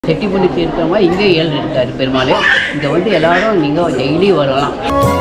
செட்டிப்புண்ணுக்கு இருக்கிற மாதிரி இங்கே ஏழு இருக்காரு பெருமாள் இங்கே வந்து எல்லாரும் நீங்கள் டெய்லி வரலாம்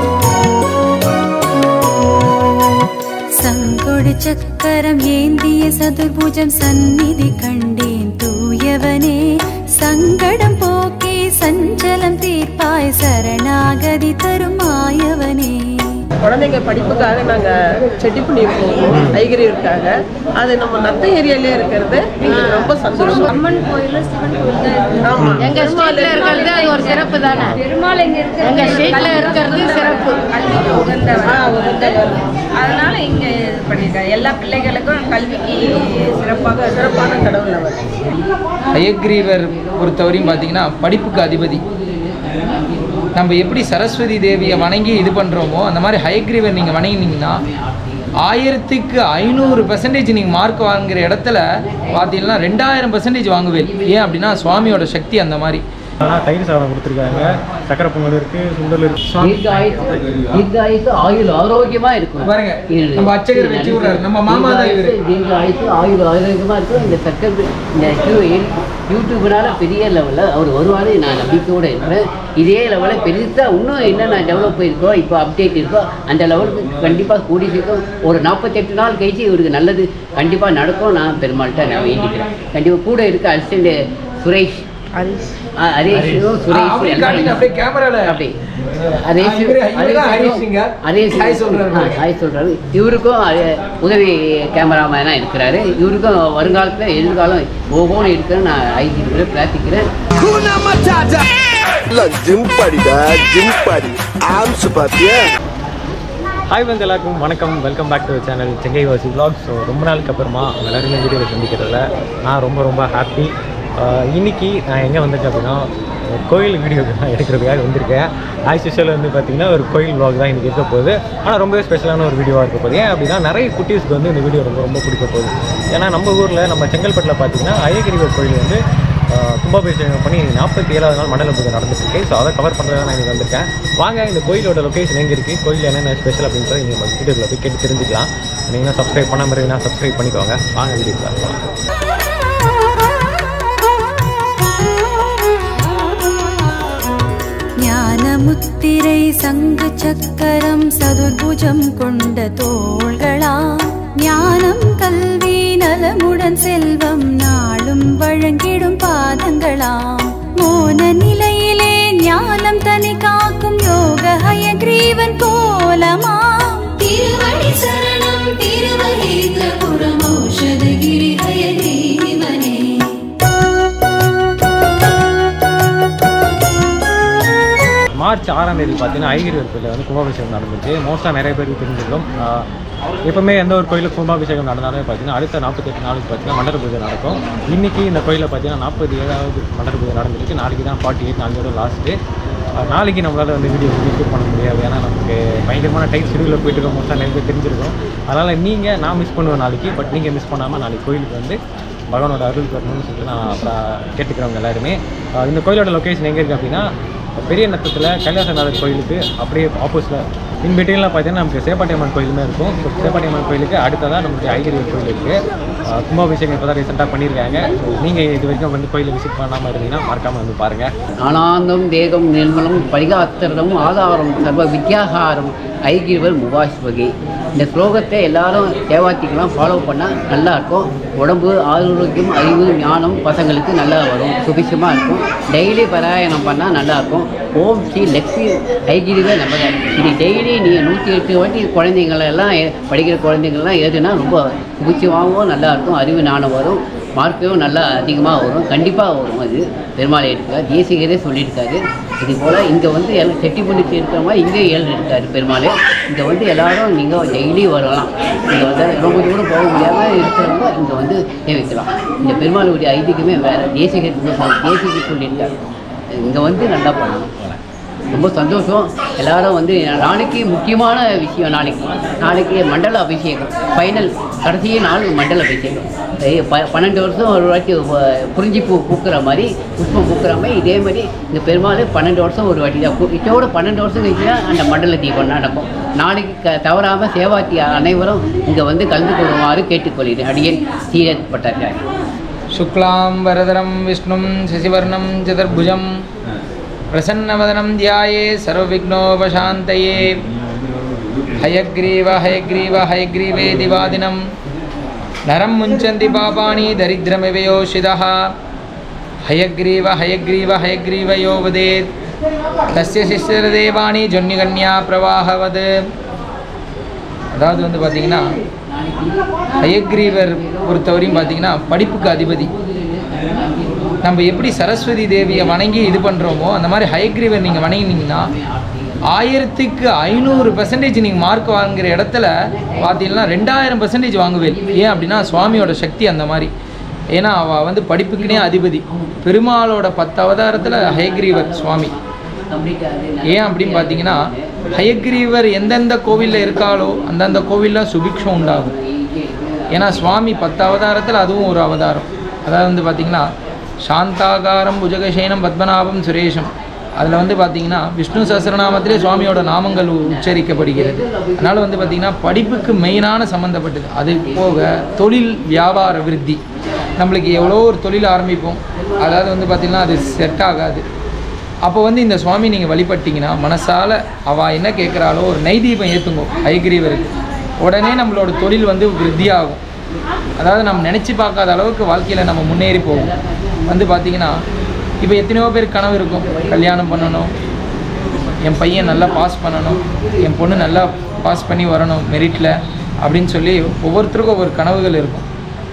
சங்கொடு சக்கரம் ஏந்திய சதுர்புஜம் சந்நிதி கண்டேன் தூயவனே சங்கடம் போக்கே சஞ்சலம் தீர்ப்பாய் சரணாகதி தருமாயவனே குழந்தைங்க படிப்புக்காக நாங்கள் செட்டிப்புண்ணி போவோம் ஐகிரியிருக்காக அது நம்ம நத்த ஏரியாலே இருக்கிறது எங்களுக்கு ரொம்ப சந்தோஷம் அம்மன் கோயில் சிவன் கோயில் தான் இருக்கு. ஆமா எங்க ஸ்ட்ரீட்ல இருக்கிறது அது ஒரு சிறப்பு தானே பெருமாள் எங்க இருக்கு எங்க ஸ்ட்ரீட்ல இருக்கிறது சிறப்பு கல்விக்கு உகந்தவர் அதனால இங்க இது பண்ணிருக்காங்க எல்லா பிள்ளைகளுக்கும் கல்விக்கு சிறப்பாக சிறப்பான கடவுள் அவர் ஹயக்ரீவர் பொறுத்தவரையும் பார்த்தீங்கன்னா படிப்புக்கு அதிபதி நம்ம எப்படி சரஸ்வதி தேவியை வணங்கி இது பண்ணுறோமோ அந்த மாதிரி ஹயக்ரீவர் நீங்கள் வணங்கினீங்கன்னா ஆயிரத்துக்கு ஐநூறு பெர்சன்டேஜ் நீங்கள் மார்க் வாங்குற இடத்துல பார்த்தீங்கன்னா ரெண்டாயிரம் பெர்சன்டேஜ் வாங்குவேன் ஏன் அப்படின்னா சுவாமியோட சக்தி அந்த மாதிரி ஆனால் தயிர் சாதம் கொடுத்துருக்காங்க சக்கரை பொங்கல் இருக்குது சுண்டல் இருக்குது தீர்காயுசு தீர்காயுசு ஆயுள் ஆரோக்கியமாக இருக்கும் பாருங்க, இது- நம்ம அர்ச்சகர் இது வச்சு விடுறாரு. நம்ம மாமா தான் இவரு. தீர்காயுசு, தீர்காயுசு ஆயுள் ஆரோக்கியமாக இருக்கும் இந்த சக்கர இந்த யூ- யூடியூப்னால பெரிய லெவலில் அவர் வருவார் நான் நம்பிக்கையோடு இருக்கிறேன் இதே லெவலில் பெருசாக இன்னும் என்னென்ன டெவலப் இருக்கோ இப்போ அப்டேட் இருக்கோ அந்த லெவலுக்கு கண்டிப்பாக கூடி சீக்கிரம் ஒரு நாற்பத்தெட்டு நாள் கழிச்சு இவருக்கு நல்லது கண்டிப்பாக நடக்கும் நான் பெருமாள்கிட்ட நான் வேண்டிக்கிறேன் கண்டிப்பாக கூட இருக்க அசிஸ்டண்ட் சுரேஷ் ஆ, ஹரீஷும் ஆ, சுரேஷ் அப்படியே எல்லாம் காட்டுங்க, அப்படியே கேமரால. அப்படி ஹரீஷ் ஆ, இவரு- இவருதான் ஹரீஷுங்க. ஹரீஷ் ஹாய் சொல்றாரு. ஆ, ஹாய் சொல்றாரு இவருக்கும் அது உதவி கேமராமேனாக இருக்கிறாரு இவருக்கும் வருங்காலத்தில் எதிர்காலம் ஓகோன்னு இருக்கிறேன் நான் ஐடி பிரார்த்திக்கிறேன் ஜிம் படிடா ஜிம் படி ஆம்ஸ் பாத்தியா ஹாய் வந்து எல்லாருக்கும் வணக்கம் welcome back to channel Chengai வாசி vlog ஸோ ரொம்ப நாளுக்கு அப்புறமா உங்க எல்லாருமே வீடியோவில் சந்திக்கிறதுல நான் ரொம்ப ரொம்ப ஹாப்பி இன்னைக்கு நான் எங்கே வந்திருக்கேன் அப்படின்னா ஒரு கோயில் வீடியோ தான் எடுக்கிறதுக்காக வந்திருக்கேன் ஆஸ் யூஷுவல் வந்து பார்த்தீங்கன்னா ஒரு கோயில் vlog தான் இன்றைக்கி இருக்க போகுது ஆனால் ரொம்பவே ஸ்பெஷலான ஒரு வீடியோவாக இருக்க போகுது ஏன் அப்படின்னா நிறைய குட்டீஸ்க்கு வந்து இந்த வீடியோ ரொம்ப ரொம்ப பிடிக்க போகுது ஏன்னா நம்ம ஊரில் நம்ம செங்கல்பட்டில் பார்த்தீங்கன்னா அயகிரிவர் கோயில் வந்து ஆஹ் கும்பாபிஷேகம் பண்ணி நாற்பத்தி ஏழாவது நாள் மண்டல பூஜை நடந்துட்டு இருக்கு ஸோ அதை கவர் பண்ணுறதா நான் இங்கே வந்திருக்கேன் வாங்க இந்த கோயிலோட லொக்கேஷன் எங்கே இருக்குது கோயில் என்னென்ன ஸ்பெஷல் அப்படின்றத நீங்கள் நம்ம வீடியோவில் போய் கேட்டு தெரிஞ்சுக்கலாம் நீங்கள் சப்ஸ்கிரைப் பண்ணாமல் இருக்கீங்கன்னா சப்ஸ்கிரைப் பண்ணிக்கோங்க வாங்க வீடியோவில் ஞானமுத்திரை சங்கு சக்கரம் சதுர்புஜம் கொண்ட தோள்களாம் ஞானம் கல்வி நலமுடன் செல்வம் நாளும் வழங்கிடும் பாதங்களாம் மோன நிலையிலே ஞானம் தனி காக்கும் யோக ஹயக்ரீவன் கோலமாம் திருவடி சரணம் திருவகேந்திரபுரம் ஔஷதகிரி ஹயக்ரீவனே மார்ச் ஆறாம் தேதி பார்த்தீங்கன்னா ஐகிரிவர் கோயிலில் வந்து கும்பாபிஷேகம் நடந்துச்சு மோஸ்ட்டாக நிறைய பேருக்கு தெரிஞ்சிருக்கும் ஆஹ் எப்பவுமே எந்த ஒரு கோயிலுக்கு கும்பாபிஷேகம் நடந்தாலும் பார்த்தீங்கன்னா அடுத்த நாற்பத்தெட்டு நாளுக்கு பார்த்தீங்கன்னா மண்டல பூஜை நடக்கும் இன்னைக்கு இந்த கோயிலில் பார்த்தீங்கன்னா நாற்பத்தி ஏழாவது மண்டல பூஜை நடந்துருக்கு நாளைக்கு தான் ஃபார்ட்டி எயிட் நாளைக்கு லாஸ்ட்டு நாளைக்கு நம்மளால் வந்து வீடியோ ஷூட் பண்ண முடியாது ஏன்னா நமக்கு பயங்கரமான டைட் ஷெடியூலில் போயிட்டு இருக்கோம் மோஸ்ட்டாக நிறைய பேர் தெரிஞ்சிருக்கும் அதனால் நீங்கள் நான் மிஸ் பண்ணுவேன் நாளைக்கு பட் நீங்கள் மிஸ் பண்ணாமல் நாளைக்கு கோயிலுக்கு வந்து பகவானோட அருள் வரணும்னு சொல்லிட்டு நான் அப்புறம் கேட்டுக்கிறவங்க எல்லாருமே ஆஹ் இந்த கோயிலோட லொக்கேஷன் எங்கே இருக்குது அப்படின்னா பெரிய நத்தத்தில் கைலாசநாதர் கோயிலுக்கு அப்படியே ஆப்போசிட்டில் இன் பிட்வீனில் பார்த்தீங்கன்னா நமக்கு சேப்பாட்டியம்மன் கோயிலுமே இருக்கும் ஸோ சேப்பாட்டியம்மன் கோயிலுக்கு அடுத்ததாக நம்மளுடைய ஐகிரி கோயில் இருக்குது கும்பாபிஷேகம் இப்போ தான் ரீசெண்டாக பண்ணியிருக்காங்க ஸோ நீங்கள் இது வரைக்கும் வந்து கோயிலை விசிட் பண்ணாமல் இருந்தீங்கன்னா மறக்காமல் வந்து பாருங்கள் ஆனந்தம் தேகம் நிர்மலம் பரிகாத்திரம் ஆதாரம் சர்வ வித்யாகாரம் ஐகிரிவர் முகாஸ்வகி இந்த ஸ்லோகத்தை எல்லாரும் தேவாத்திக்கெல்லாம் ஃபாலோ பண்ணால் நல்லா இருக்கும் உடம்பு ஆரோக்கியம் அறிவு ஞானம் பசங்களுக்கு நல்லா வரும் சுபிஷமாக இருக்கும் டெய்லி பாராயணம் பண்ணால் நல்லா இருக்கும் ஓம் ஸ்ரீ லக்ஷ்மி ஐகிரிவர் நம்ம இது டெய்லி நீங்கள் நூற்றி எட்டு வாட்டி குழந்தைங்களெல்லாம் எ- படிக்கிற குழந்தைங்கள்லாம் எதுனா ரொம்ப சுபிச்சமாகவும் நல்லா இருக்கும் அறிவு ஞானம் வரும் மார்க்கும் நல்லா அதிகமாக வரும் கண்டிப்பாக வரும் அது பெருமாள் எடுக்கிறார் தேசிகரே சொல்லியிருக்காரு இது போல் இங்கே வந்து எல்லாம் செட்டி பண்ணிட்டு இருக்கிற மாதிரி இங்கே ஏழு இருக்காரு பெருமாள் இங்கே வந்து எல்லாரும் நீங்கள் டெய்லி வரலாம் இங்கே வந்து ரொம்ப தூரம் போக முடியாமல் இருக்கிறவங்க இங்கே வந்து சேவிக்கலாம் இந்த பெருமாளுடைய ஐதீகமே வேறு தேசிகர் தேசிகர் சொல்லியிருக்காரு இங்கே வந்து நல்லா பண்ணலாம் ரொம்ப சந்தோஷம் எல்லாரும் வந்து நாளைக்கு முக்கியமான விஷயம் நாளைக்கு நாளைக்கு மண்டல அபிஷேகம் ஃபைனல் கடைசி நாள் மண்டல அபிஷேகம் ஏய், ப பன்னெண்டு வருஷம் ஒரு வாட்டி வ- குறிஞ்சி பூ பூக்கிற மாதிரி புஷ்பம் பூக்கிற மாதிரி இதே மாதிரி இந்த பெருமாள் பன்னெண்டு வருஷம் ஒரு வாட்டி தான் பூ- இதோட பன்னெண்டு வருஷம் கழிச்சு தான் அந்த மண்டல தீபம் நடக்கும் நாளைக்கு க தவறாமல் சேவாத்தி அனைவரும் இங்கே வந்து கலந்து கொள்ளுமாறு கேட்டுக்கொள்கிறேன் அடியேன் சீரத் பட்டாச்சாரி शुक्लां वरदरं विष्णुं शशिवर्णं चतुर्भुजं प्रसन्नवदनं ध्याये सर्वविघ्नोपशान्तये हयग्रीव हयग्रीव हयग्रीवे दिवादिनं नरं मुञ्चन्ति पापानि दरिद्रमिव योषितः हयग्रीव हयग्रीव हयग्रीव यो वदेत् तस्य शिष्यदेवाणि जन्यकन्या प्रवाहवत् அதாவது வந்து பார்த்தீங்கன்னா ஹயக்ரீவர் பொறுத்தவரையும் பார்த்தீங்கன்னா படிப்புக்கு அதிபதி நம்ம எப்படி சரஸ்வதி தேவியை வணங்கி இது பண்ணுறோமோ அந்த மாதிரி ஹயக்ரீவர் நீங்கள் வணங்கினீங்கன்னா ஆயிரத்துக்கு ஐநூறு பர்சன்டேஜ் நீங்கள் மார்க் வாங்குற இடத்துல பார்த்தீங்கன்னா ரெண்டாயிரம் பர்சன்டேஜ் வாங்குவேன் ஏன் அப்படின்னா சுவாமியோட சக்தி அந்த மாதிரி ஏன்னா அவள் வந்து படிப்புக்குனே அதிபதி பெருமாளோட பத்து அவதாரத்தில் ஹயக்ரீவர் சுவாமி ஏன் அப்படின்னு பார்த்தீங்கன்னா ஹயக்ரீவர் எந்தெந்த கோவிலில் இருக்காளோ அந்தந்த கோவிலில் சுபிக்ஷம் உண்டாகும் ஏன்னா சுவாமி பத்து அவதாரத்தில் அதுவும் ஒரு அவதாரம் அதாவது வந்து பார்த்திங்கன்னா சாந்தாகாரம் புஜகசேனம் பத்மநாபம் சுரேஷம் அதில் வந்து பார்த்திங்கன்னா விஷ்ணு சஹஸ்ரநாமத்திலே சுவாமியோட நாமங்கள் உச்சரிக்கப்படுகிறது அதனால் வந்து பார்த்திங்கன்னா படிப்புக்கு மெயினான சம்மந்தப்பட்டது அது போக தொழில் வியாபார விருத்தி நம்மளுக்கு எவ்வளோ ஒரு தொழில் ஆரம்பிப்போம் அதாவது வந்து பார்த்திங்கன்னா அது செட் ஆகாது அப்போ வந்து இந்த சுவாமி நீங்கள் வழிபட்டீங்கன்னா மனசால் அவள் என்ன கேட்குறாளோ ஒரு நெய்தீபம் ஏற்றுங்கோ ஐகிரீவருக்கு உடனே நம்மளோட தொழில் வந்து விருத்தியாகும் அதாவது நம்ம நினச்சி பார்க்காத அளவுக்கு வாழ்க்கையில் நம்ம முன்னேறி போவோம் வந்து பார்த்திங்கன்னா இப்போ எத்தனையோ பேர் கனவு இருக்கும் கல்யாணம் பண்ணணும் என் பையன் நல்லா பாஸ் பண்ணணும் என் பொண்ணு நல்லா பாஸ் பண்ணி வரணும் மெரிட்டில் அப்படின்னு சொல்லி ஒவ்வொருத்தருக்கும் ஒவ்வொரு கனவுகள் இருக்கும்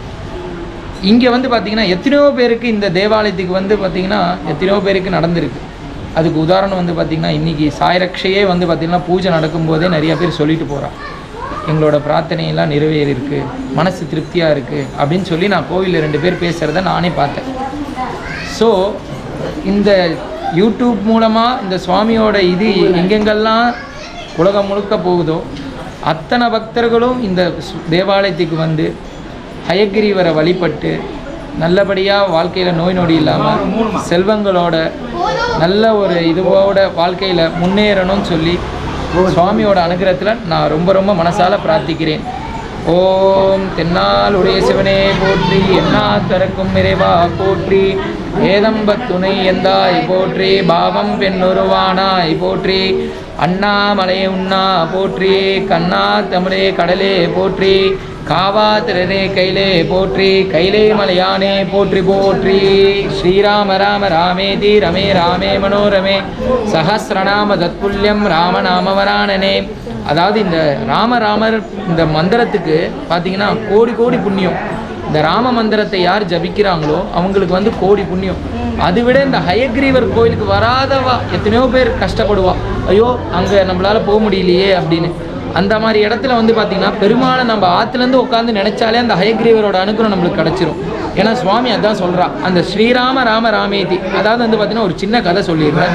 இங்கே வந்து பார்த்திங்கன்னா எத்தனையோ பேருக்கு இந்த தேவாலயத்துக்கு வந்து பார்த்திங்கன்னா எத்தனையோ பேருக்கு நடந்திருக்கு அதுக்கு உதாரணம் வந்து பார்த்திங்கன்னா இன்றைக்கி சாயரக்ஷையே வந்து பார்த்திங்கன்னா பூஜை நடக்கும்போதே நிறைய பேர் சொல்லிட்டு போகிறா எங்களோட பிரார்த்தனையெல்லாம் நிறைவேறிருக்கு மனசு திருப்தியாக இருக்குது அப்படின்னு சொல்லி நான் கோவிலில் ரெண்டு பேர் பேசுகிறத நானே பார்த்தேன் ஸோ இந்த யூடியூப் மூலமாக இந்த சுவாமியோட இது எங்கெங்கெல்லாம் உலகம் முழுக்க போகுதோ அத்தனை பக்தர்களும் இந்த சு- தேவாலயத்துக்கு வந்து ஹயகிரீவரை வழிபட்டு நல்லபடியாக வாழ்க்கையில் நோய் நொடி இல்லாமல் செல்வங்களோட நல்ல ஒரு இதுவோட வாழ்க்கையில் முன்னேறணும்னு சொல்லி சுவாமியோட அனுகிரகத்தில் நான் ரொம்ப ரொம்ப மனசால பிரார்த்திக்கிறேன் ஓம் தென்னாளுடைய சிவனே போற்றி எண்ணா திறக்கும் இறைவா போற்றி ஏதம்பத் துணை எந்தாய் போற்றி பாவம் பெண்ணுருவானாய் போற்றி அண்ணாமலை உண்ணா போற்றி கண்ணா தமிழே கடலே போற்றி காவா திரனே கைலே போற்றி கைலே மலையானே போற்றி போற்றி ஸ்ரீராம ராம ராமேதி ரமே ராமே மனோரமே சஹசிரநாம தத்புல்யம் ராமநாமவராணனே அதாவது இந்த ராமராமர் இந்த மந்திரத்துக்கு பார்த்தீங்கன்னா கோடி கோடி புண்ணியம் இந்த ராம மந்திரத்தை யார் ஜபிக்கிறாங்களோ அவங்களுக்கு வந்து கோடி புண்ணியம் அதை விட இந்த ஹயக்ரீவர் கோயிலுக்கு வராதவா எத்தனையோ பேர் கஷ்டப்படுவா ஐயோ அங்கே நம்மளால போக முடியலையே அப்படின்னு அந்த மாதிரி இடத்துல வந்து பார்த்தீங்கன்னா பெருமாளை நம்ம ஆற்றுலேருந்து உட்காந்து நினைச்சாலே அந்த ஹயக்ரீவரோட அனுகிரகம் நம்மளுக்கு கிடச்சிரும் ஏன்னா சுவாமி அதான் சொல்றா அந்த ஸ்ரீராம ராம ராமேதி அதாவது வந்து பார்த்தீங்கன்னா ஒரு சின்ன கதை சொல்லிடுறேன்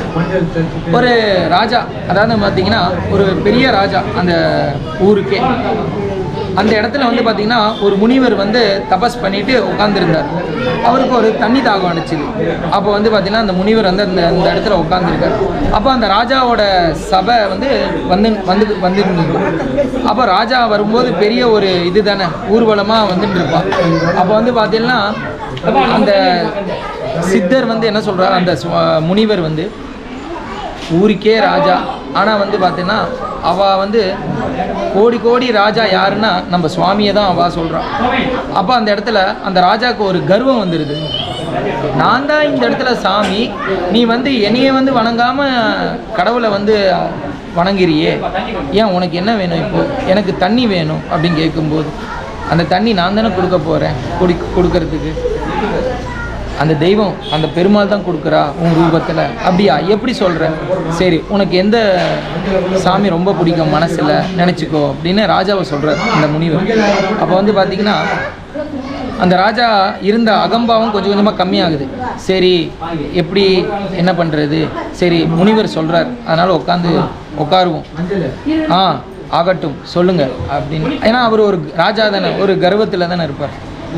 ஒரு ராஜா அதாவது பார்த்தீங்கன்னா ஒரு பெரிய ராஜா அந்த ஊருக்கே அந்த இடத்துல வந்து பார்த்தீங்கன்னா ஒரு முனிவர் வந்து தபஸ் பண்ணிட்டு உட்காந்துருந்தார் அவருக்கு ஒரு தண்ணி தாகம் அடிச்சுது அப்போ வந்து பார்த்தீங்கன்னா அந்த முனிவர் வந்து அந்த அந்த இடத்துல உட்காந்துருக்கார் அப்போ அந்த ராஜாவோட சபை வந்து வந்து வந்து வந்துருந்தது அப்போ ராஜா வரும்போது பெரிய ஒரு இது தானே ஊர்வலமாக வந்துட்டு இருப்பான் அப்போ வந்து பார்த்தீங்கன்னா அந்த சித்தர் வந்து என்ன சொல்றாரு அந்த சுவ- முனிவர் வந்து ஊருக்கே ராஜா ஆனால் வந்து பார்த்தீங்கன்னா அவள் வந்து கோடி கோடி ராஜா யாருன்னா நம்ம சுவாமியை தான் அவள் சொல்கிறான் அப்போ அந்த இடத்துல அந்த ராஜாவுக்கு ஒரு கர்வம் வந்துடுது நான் தான் இந்த இடத்துல சாமி நீ வந்து என்னையே வந்து வணங்காமல் கடவுளை வந்து வணங்குறியே ஏன் உனக்கு என்ன வேணும் இப்போ எனக்கு தண்ணி வேணும் அப்படின்னு கேட்கும்போது அந்த தண்ணி நான் தானே கொடுக்க போகிறேன் குடி கொடுக்கறதுக்கு அந்த தெய்வம் அந்த பெருமாள் தான் கொடுக்குறா உன் ரூபத்தில் அப்படியா எப்படி சொல்கிற சரி உனக்கு எந்த சாமி ரொம்ப பிடிக்கும் மனசில் நினச்சிக்கோ அப்படின்னு ராஜாவை சொல்கிறார் அந்த முனிவர் அப்போ வந்து பார்த்திங்கன்னா அந்த ராஜா இருந்த அகம்பாவம் கொஞ்சம் கொஞ்சமாக கம்மியாகுது சரி எப்படி என்ன பண்ணுறது சரி முனிவர் சொல்கிறார் அதனால் உட்காந்து உட்காருவோம் ஆ ஆகட்டும் சொல்லுங்க அப்படின்னு ஏன்னா அவர் ஒரு ராஜா தானே ஒரு கர்வத்தில் தானே இருப்பார்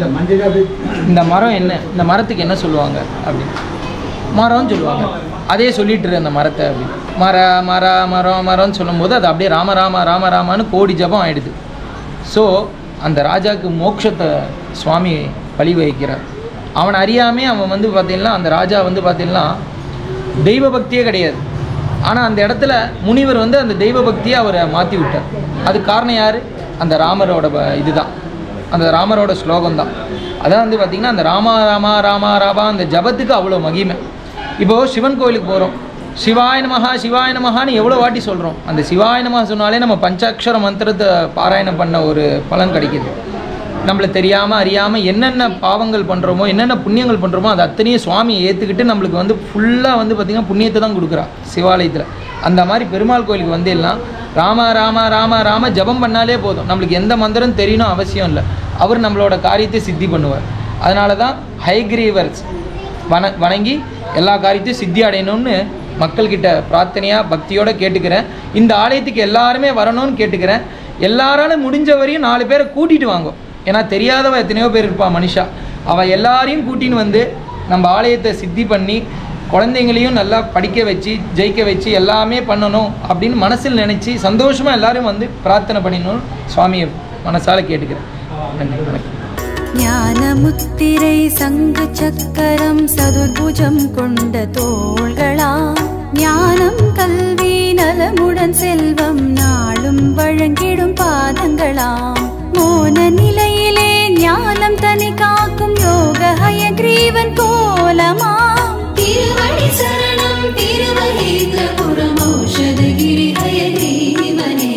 இந்த மரம் என்ன இந்த மரத்துக்கு என்ன சொல்லுவாங்க அப்படின்னு மரம்னு சொல்லுவாங்க அதே சொல்லிட்டு இரு அந்த மரத்தை அப்படின்னு மர மர மரம் மரம்னு சொல்லும்போது அது அப்படியே ராம ராம ராம ராமான்னு கோடி ஜபம் ஆயிடுது ஸோ அந்த ராஜாவுக்கு மோட்சத்தை சுவாமி பழி வகிக்கிறார் அவன் அறியாமே அவன் வந்து பார்த்தீங்கன்னா அந்த ராஜா வந்து பார்த்தீங்கன்னா தெய்வ பக்தியே கிடையாது ஆனால் அந்த இடத்துல முனிவர் வந்து அந்த தெய்வ பக்தியை அவரை மாற்றி விட்டார் அது காரணம் யார் அந்த ராமரோட ப- இதுதான் அந்த ராமரோட ஸ்லோகம் தான் அதான் வந்து பார்த்திங்கன்னா அந்த ராமா ராமா ராமா ராமா அந்த ஜபத்துக்கு அவ்வளோ மகிமை இப்போது சிவன் கோயிலுக்கு போகிறோம் சிவாய நமஹா சிவாய நமஹான்னு எவ்வளோ வாட்டி சொல்கிறோம் அந்த சிவாய நமஹா சொன்னாலே நம்ம பஞ்சாட்சர மந்திரத்தை பாராயணம் பண்ண ஒரு பலன் கிடைக்குது நம்மளை தெரியாமல் அறியாமல் என்னென்ன பாவங்கள் பண்ணுறோமோ என்னென்ன புண்ணியங்கள் பண்ணுறோமோ அது அத்தனையும் சுவாமியை ஏற்றுக்கிட்டு நம்மளுக்கு வந்து ஃபுல்லாக வந்து பார்த்திங்கன்னா புண்ணியத்தை தான் கொடுக்குறா சிவாலயத்தில் அந்த மாதிரி பெருமாள் கோயிலுக்கு வந்து எல்லாம் ராம ராம ராம ராம ஜபம் பண்ணாலே போதும் நம்மளுக்கு எந்த மந்திரம் தெரியணும் அவசியம் இல்லை அவர் நம்மளோட காரியத்தை சித்தி பண்ணுவார் அதனால தான் ஹைகிரீவர்ஸ் வண வணங்கி எல்லா காரியத்தையும் சித்தி அடையணும்னு மக்கள்கிட்ட பிரார்த்தனையாக பக்தியோட கேட்டுக்கிறேன் இந்த ஆலயத்துக்கு எல்லாருமே வரணும்னு கேட்டுக்கிறேன் எல்லாராலும் முடிஞ்ச வரையும் நாலு பேரை கூட்டிகிட்டு வாங்க ஏன்னா தெரியாதவ எத்தனையோ பேர் இருப்பா மனுஷா அவள் எல்லாரையும் கூட்டின்னு வந்து நம்ம ஆலயத்தை சித்தி பண்ணி குழந்தைங்களையும் நல்லா படிக்க வச்சு ஜெயிக்க வச்சு எல்லாமே பண்ணணும் அப்படின்னு மனசில் நினச்சி சந்தோஷமாக எல்லாரும் வந்து பிரார்த்தனை பண்ணிடணும்னு சுவாமியை மனசால கேட்டுக்கிறேன் நன்றி வணக்கம் ஞானமுத்திரை சங்கு சக்கரம் சதுர்புஜம் கொண்ட தோள்களா ஞானம் கல்வி நலமுடன் செல்வம் நாளும் வழங்கிடும் பாதங்களாம் மோன நிலையிலே ஞானம் தனி காக்கும் யோக ஹயக்ரீவன் கோலமாம் திருவடி சரணம் திருவஹீந்திரபுரம் ஔஷதகிரி ஹயக்ரீவனே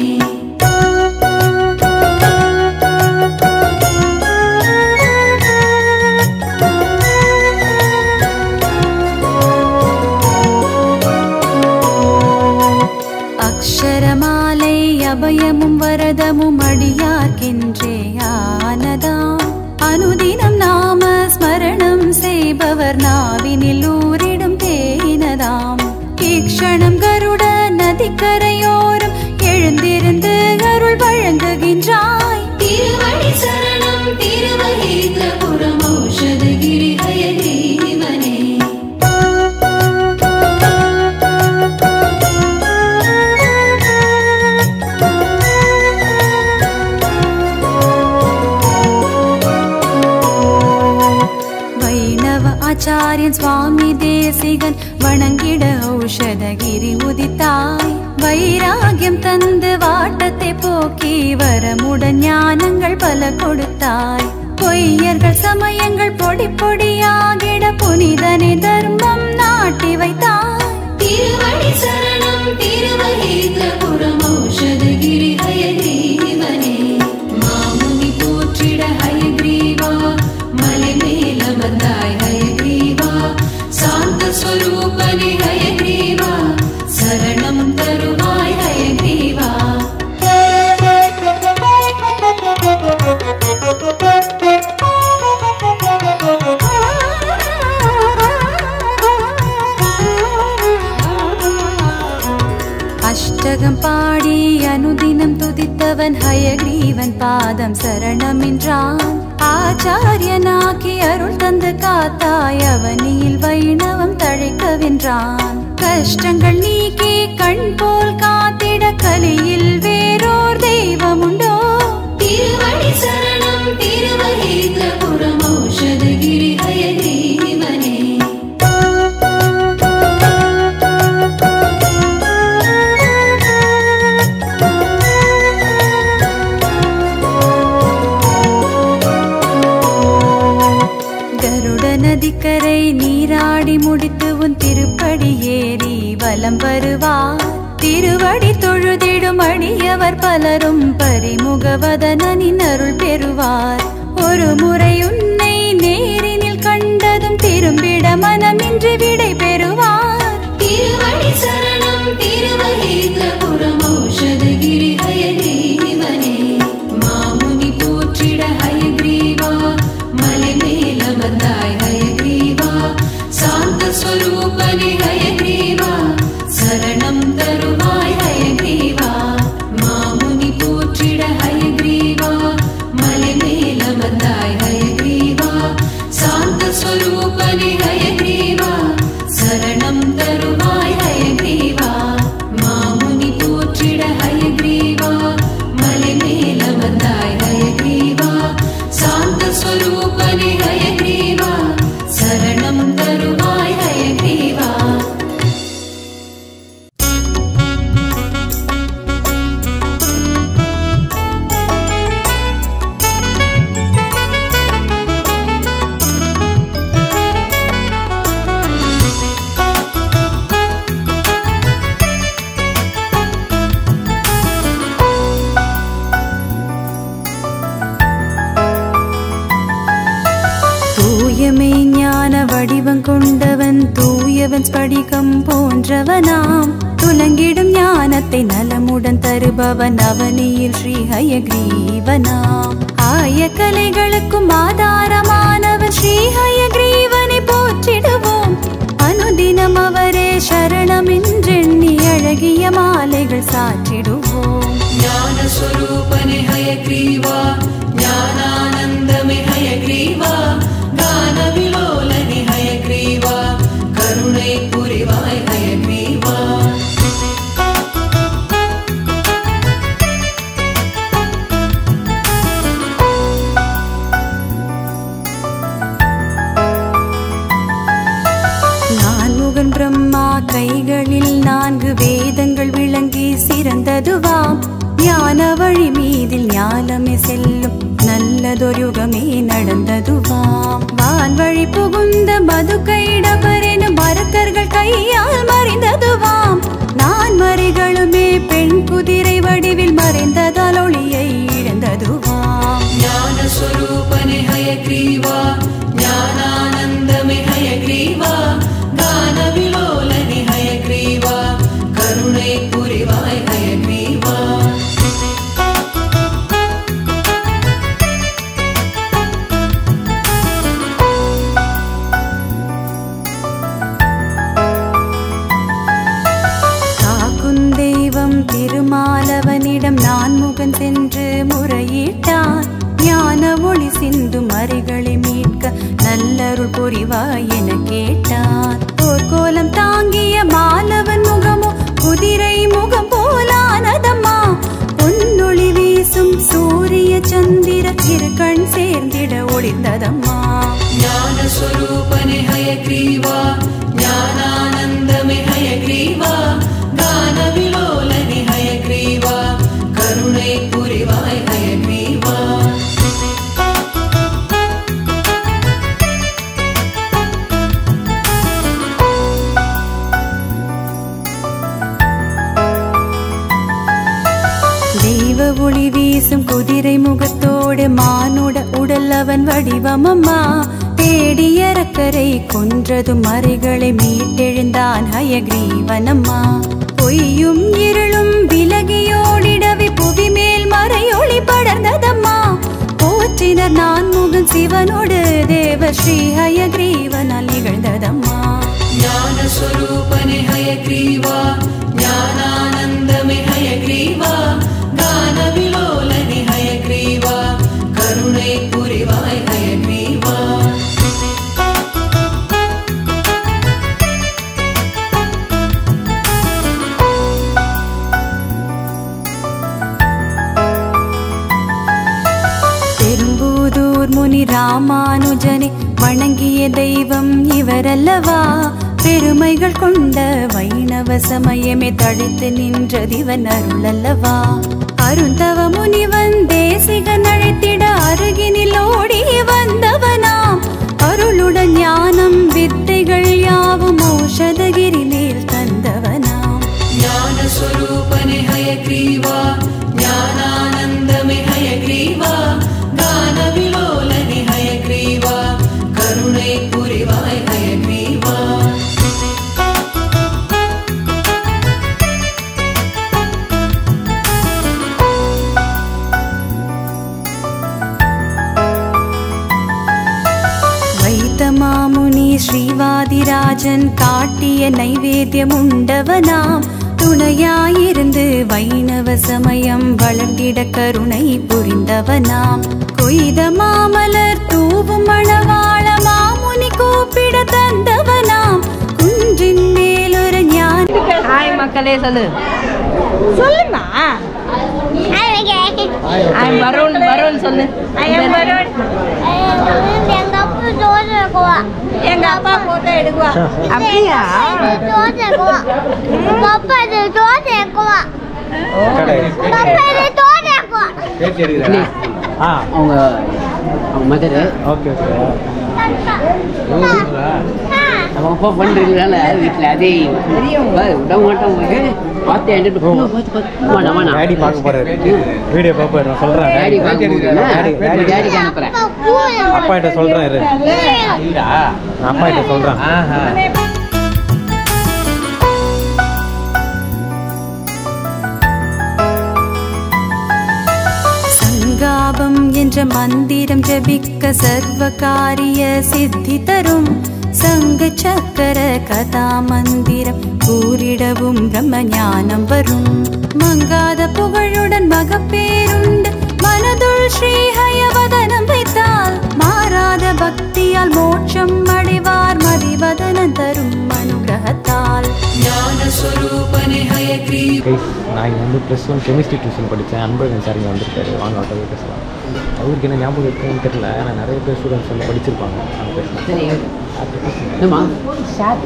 அக்ஷரமாலை அபயமும் வரதமும் அடியார்க்கின்றே ஆனதாம் அனுதினம் நாம ஸ்மரணம் செய்பவர் நாவினில் ஊரிடும் தேனதாம் ஈக்ஷணம் கருட நதிக்கரையோரம் எழுந்திருந்து அருள் வழங்குகின்றாய் திருவடி சரணம் திருவஹீந்திரபுரம் ஔஷதகிரி ஹயதேவனே வைணவ ஆச்சாரியன் சுவாமி தேசிகன் வணங்கிட ஔஷதகிரி உதித்தாய் வைராகியம் தந்து வாட்டத்தை போக்கி வரமுடன் ஞானங்கள் பல கொடுத்தாய் பொய்யர்கள் சமயங்கள் பொடி பொடியாகிட புனிதனை தர்மம் நாட்டி வைத்தாய் திருவடி சரணம் திருவஹீந்திரபுரம் ஔஷதகிரி ஹயதேவனே மாமுனி போற்றிட ஹயக்ரீவா மலை மேலமர்ந்தாய் ஹயக்ரீவா சாந்த ஸ்வரூபனே ஹயக்ரீவா சரணம் தருவாய் ஹயக்ரீவா அஷ்டகம் பாடி அனுதினம் துதித்தவன் ஹயக்ரீவன் பாதம் சரணமின்றான் ஆச்சாரியனாக்கி அருள் தந்து காத்தாய் அவனியில் வைணவம் தழைக்கவென்றான் கஷ்டங்கள் நீக்கி கண் போல் காத்திட கலியில் வேறோர் தெய்வம் உண்டோ திருவடி சரணம் திருவஹீந்திரபுரம் ஔஷதகிரி ஹயதேவனே கருட நதிக்கரை நீராடி முடித்து உன் திருப்படி ஏறி வலம் வருவார் திருவடி தொழுதிடும் அடியவர் பலரும் பரிமுகவதனின் அருள் பெறுவார் ஒரு முறை உன்னை நேரினில் கண்டதும் திரும்பிட மனமின்றி விடை பெறுவார் திருவடி சரணம் திருவஹீந்திரபுரம் ஔஷதகிரி ஹயதேவனே மாமுனி போற்றிட ஹயக்ரீவா மலை மேலமர்ந்தாய் ஹயக்ரீவா சாந்த ஸ்வரூபனே ஹயக்ரீவா சரணம் தருவாய் ஹயக்ரீவா மாமுனி போற்றிட ஹயக்ரீவா மலை மேலமர்ந்தாய் ஹயக்ரீவா சாந்த ஸ்வரூபனே ஹயக்ரீவா சரணம் தருவாய் ஹயக்ரீவா மாமுனி போற்றிட ஹயக்ரீவா மலை மேலமர்ந்தாய் ஹயக்ரீவா சாந்த ஸ்வரூபனே ஹய ஞானமுடன் தூயவன் ஸ்படிகம் போன்றவனாம் துலங்கிடும் ஞானத்தை நலமுடன் தருபவன் அவனியில் ஸ்ரீ ஹயக்ரீவனாம் ஆய கலைகளுக்கும் ஆதாரமானவன் ஸ்ரீ ஹயக்ரீவனை போற்றிடுவோம் அனுதினம் அவரே சரணமின்றெண்ணி அழகிய மாலைகள் சாற்றிடுவோம் ஞானஸ்வரூபனே ஹயக்ரீவா ஞானானந்தமே ஹயக்ரீவா கானவிலோலனி ஹயக்ரீவா கருணை புரிவாய் ஹயக்ரீவா நான்முகன் பிரம்மா கைகளில் நான்கு வேதங்கள் விளங்கி சிறந்ததுவாம் ஞான வழி மீதில் ஞானமே செல்லும் நல்லதொருகமே நடந்ததுவாம் வான் வழி புகுந்த மது கைடபரெனும் மரக்கர்கள் கையால் மறைந்ததுவாம் நான் மறைகளுமே பெண் குதிரை வடிவில் மறைந்ததால் ஒளியை இழந்ததுவாம் ஞானஸ்வரூபனே ஹயக்ரீவா ஞானானந்தமே ஹயக்ரீவா கானவிலோலனி ஹயக்ரீவா கருணை புரிவாய் ஹயக்ரீவா காக்கும் தெய்வம் திருமாலவனிடம் நான் முகன் சென்று முறையிட்டான் ஞான ஒளி சிந்து மறைகளை மீட்க நல்லருள் புரிவாய் என கேட்டான் போர்க்கோலம் தாங்கிய மாலவன் முகமோ குதிரை முகம் போலானதம்மா பொன்னொளி வீசும் சூரிய சந்திர இரு கண் சேர்ந்திட ஒளிர்ந்ததம்மா ஞானஸ்வரூபனே ஹயக்ரீவா ஞானானந்தமே ஹயக்ரீவா கானவிலோலனி ஹயக்ரீவா கருணை புரிவாய் ஹயக்ரீவா தெய்வ ஒளி வீசும் குதிரை முகத்தோடு மானுட உடல் அவன் வடிவமம்மா தேடியறக்கரை கொன்றதும் மறைகளை மீட்டெழுந்தான் ஹயக்ரீவனம்மா பொய்யும் இருளும் விலகியோடிடவே புவி மேல் மறையொளி படர்ந்ததம்மா போற்றினர் நான் முகன் சிவனோடு தேவ ஸ்ரீ ஹயக்ரீவனால் நிகழ்ந்ததம்மா ஞானஸ்வரூபனே ஹயக்ரீவா ஞானானந்தமே ஹயக்ரீவா கானவிலோலனி ஹயக்ரீவா கருணை புரிவாய் ஹயக்ரீவா பெரும்பூதூர் முனி ராமானுஜனை வணங்கிய தெய்வம் இவரல்லவா பெருமைகள் கொண்ட வைணவ சமயமே தடுத்து நின்றதிவன் அருளல்லவா அருந்தவ முனிவன் தேசிகன் அழைத்திட அருகினில் ஓடி வந்தவனாம் அருளுடன் ஞானம் வித்தைகள் யாவும் ஔஷதகிரி மேல் தந்தவனாம் ஞானஸ்வரூபனே ஹயக்ரீவா ஞானானந்தமே ஹயக்ரீவா கானவிலோலனி ஹயக்ரீவா கருணை புரிவாய் ஹயக்ரீவா வைத்த மாமுனி ஸ்ரீவாதிராஜன் காட்டிய நைவேத்தியம் உண்டவனாம் துணையாயிருந்து வைணவ சமயம் வளர்ந்திட கருணை புரிந்தவனாம் கொய்த மாமலர் தூவும் மணவாள மாமுனி கூப்பிட தந்தவனாம் குன்றின் மேலொரு ஞான ஹாய் மக்களே சொல்லு சொல்லுமா ஐ வருண் வருண் சொல்லு எங்க அப்பா தோசை இருக்குவா எங்க அப்பா போட்டோ எடுக்குவா அப்படியா தோசை இருக்குவா பப்பா இது தோசை இருக்குவா பப்பா இது தோசை இருக்குவா ஆ அவங்க அவங்க மதரு ஓகே ஓகே தாத்தா. நம்ம அப்பா பண்ணுறதுனால வீட்டில் அதே பாரு, விட மாட்டோம் பார்த்து என்கிட்ட பார்த்து பார்த்து வேணாம் வேணாம் டேடி பார்க்க போறாரு வீடியோ பார்ப்பாரு நான் சொல்றேன் டேடி பார்க்க போகுதுன்னா டேடி டேடி டேடிக்கு அனுப்புகிறேன் அப்பா கிட்ட சொல்றேன் இரு நான் அப்பா கிட்ட சொல்றேன் சங்காபம் என்ற மந்திரம் ஜபிக்க சர்வ காரிய சித்தி தரும் சங்க சக்கர கதா மந்திரம் கூறிடவும் பிரம்ம ஞானம் வரும் மங்காத புகழுடன் மகப்பேருண்டு மனதுள் ஸ்ரீஹயவதனம் வைத்தால் மாறாத பக்தியால் மோட்சம் அடைவார் மதிவதனம் தரும் அனுகிரகத்தால் ज्ञानस्वरूपने हयग्रीव கைஸ் நான் இங்கே வந்து ப்ளஸ் ஒன் கெமிஸ்ட்ரி டியூஷன் படித்தேன் அன்பழகன் சார் இங்கே வந்திருக்காரு வாங்க அவர்கிட்ட போய் பேசலாம் அவருக்கு என்ன ஞாபகம் இருக்குன்னு தெரியல ஏன்னா நிறைய பேர் ஸ்டூடெண்ட்ஸ் வந்து படிச்சிருப்பாங்க அவங்க பேசலாம் சரி என்னம்மா சார்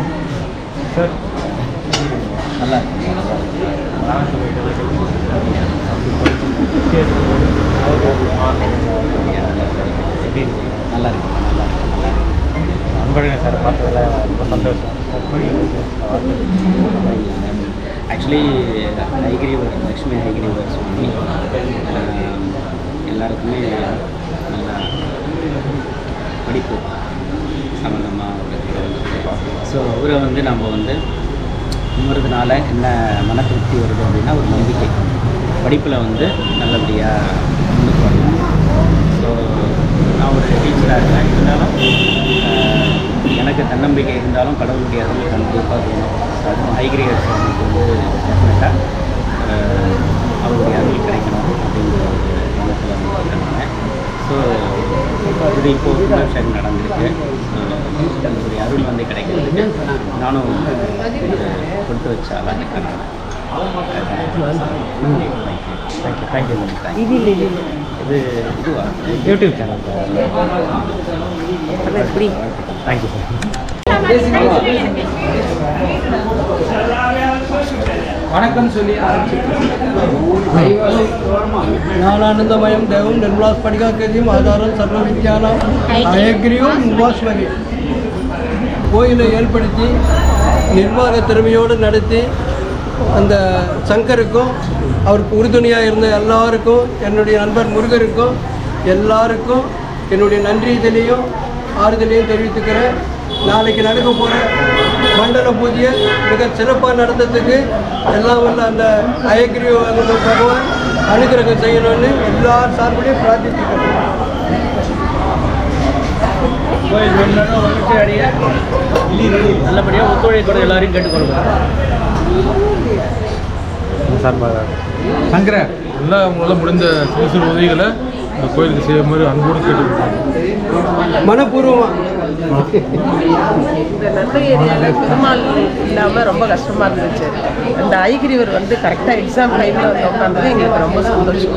நல்லா நல்லா இருக்கு நல்லா அன்பழகன் சார் பார்த்ததுல ரொம்ப சந்தோஷம் ஆக்சுவலி ஹைகிரிவர் லக்ஷ்மி ஹைகிரிவர் சுவாமி ஆஹ், எல்லாருக்குமே நல்லா படிப்பு சம்மந்தமாக ஸோ அவரை வந்து நம்ம வந்து கும்புறதுனால என்ன மன திருப்தி வருது அப்படின்னா ஒரு நம்பிக்கை படிப்பில் வந்து நல்லபடியாக முன்னுக்கு வரலாம் ஸோ நான் ஒரு டீச்சராக இருக்கேன் இருந்தாலும் ஆஹ், எனக்கு தன்னம்பிக்கை இருந்தாலும் கடவுளுடைய அருள் கண்டிப்பாக வேணும் அதுவும் ஹைகிரியர் சாமிக்கு வந்து டெஃபினட்டாக அவருடைய அருள் கிடைக்கணும் அப்படிங்கிற ஒரு எண்ணத்தில் வந்து இருக்கிறேன் ஸோ இது இப்போ கும்பாபிஷேகம் நடந்திருக்கு ஸோ அவருடைய அருள் வந்து கிடைக்கிறதுக்கு நானும் ஒரு கொடுத்து வச்சாலாம் இருக்கேன் தேங்க்யூ தேங்க்யூ இது இது இதுவா யூடியூப் சேனல் தேங்க்யூ சார் வணக்கம் சொல்லி ஞானானந்தமயம் தேவம் நிர்மலாஸ்படிகாக்கியம் ஆதாரம் சர்வ வித்யானம் அயக்கிரியும் உபாஸ்மகி கோயிலை ஏற்படுத்தி நிர்வாக திறமையோடு நடத்தி அந்த சங்கருக்கும் அவருக்கு உறுதுணையாக இருந்த எல்லாருக்கும் என்னுடைய நண்பர் முருகருக்கும் எல்லாருக்கும் என்னுடைய நன்றிதலையும் ஆறுதலையும் தெரிவித்துக்கிறேன் நாளைக்கு நடக்க போகிற மண்டல பூஜையை மிக சிறப்பாக நடந்ததுக்கு எல்லாம் வல்ல அந்த அயக்கிரி பகவான் அனுகிரகம் செய்யணும்னு எல்லார் சார்புலையும் பிரார்த்திச்சுக்கிறேன் கோயில் வெள்ளம் வளர்ச்சி அடைய நல்லபடியாக ஒத்துழைப்போட எல்லாரையும் கேட்டுக்கொள்கிறேன் சார் சங்கர எல்லாம் உங்களால் முடிந்த சிறு சிறு உதவிகளை இந்த கோயிலுக்கு செய்ய மாதிரி அன்போடு கேட்டுக்கிறேன் மனப்பூர்வமாக இந்த நந்தை ஏரியாவில் பெருமாள் இல்லாமல் ரொம்ப கஷ்டமாக இருந்துச்சு அந்த ஐகிரிவர் வந்து கரெக்டாக எக்ஸாம் டைமில் வந்து உட்காந்தது எங்களுக்கு ரொம்ப சந்தோஷம்